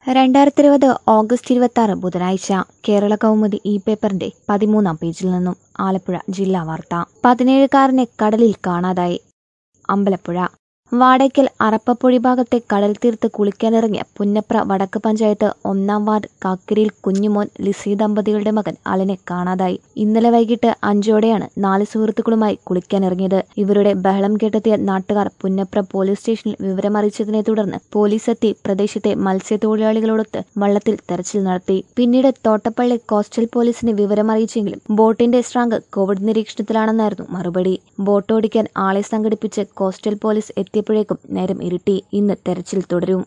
രണ്ടായിരത്തി ഇരുപത് ഓഗസ്റ്റ് ഇരുപത്തി ആറ് ബുധനാഴ്ച കേരള കൗമുദി ഇ പേപ്പറിന്റെ പതിമൂന്നാം പേജിൽ നിന്നും ആലപ്പുഴ ജില്ലാ വാർത്ത പതിനേഴുകാരനെ കടലിൽ കാണാതായി അമ്പലപ്പുഴ വാടയ്ക്കൽ അറപ്പപ്പൊഴി ഭാഗത്തെ കടൽ തീർത്ത് കുളിക്കാനിറങ്ങിയ പുന്നപ്ര വടക്ക് പഞ്ചായത്ത് ഒന്നാം വാർഡ് കാക്കിരിയിൽ കുഞ്ഞുമോൻ ലിസി ദമ്പതികളുടെ മകൻ അലനെ കാണാതായി ഇന്നലെ വൈകിട്ട് അഞ്ചോടെയാണ് നാല് സുഹൃത്തുക്കളുമായി കുളിക്കാനിറങ്ങിയത് ഇവരുടെ ബഹളം കേട്ടെത്തിയ നാട്ടുകാർ പുന്നപ്ര പോലീസ് സ്റ്റേഷനിൽ വിവരമറിയിച്ചതിനെ തുടർന്ന് പോലീസ് എത്തി പ്രദേശത്തെ മത്സ്യത്തൊഴിലാളികളോടൊത്ത് വള്ളത്തിൽ തെരച്ചിൽ നടത്തി പിന്നീട് തോട്ടപ്പള്ളി കോസ്റ്റൽ പോലീസിനെ വിവരമറിയിച്ചെങ്കിലും ബോട്ടിന്റെ സ്ട്രാങ്ക് കോവിഡ് നിരീക്ഷണത്തിലാണെന്നായിരുന്നു മറുപടി ബോട്ട് ഓടിക്കാൻ ആളെ സംഘടിപ്പിച്ച് കോസ്റ്റൽ പോലീസ് എത്തിയപ്പോഴേക്കും നേരം ഇരുട്ടി ഇന്ന് തെരച്ചിൽ തുടരും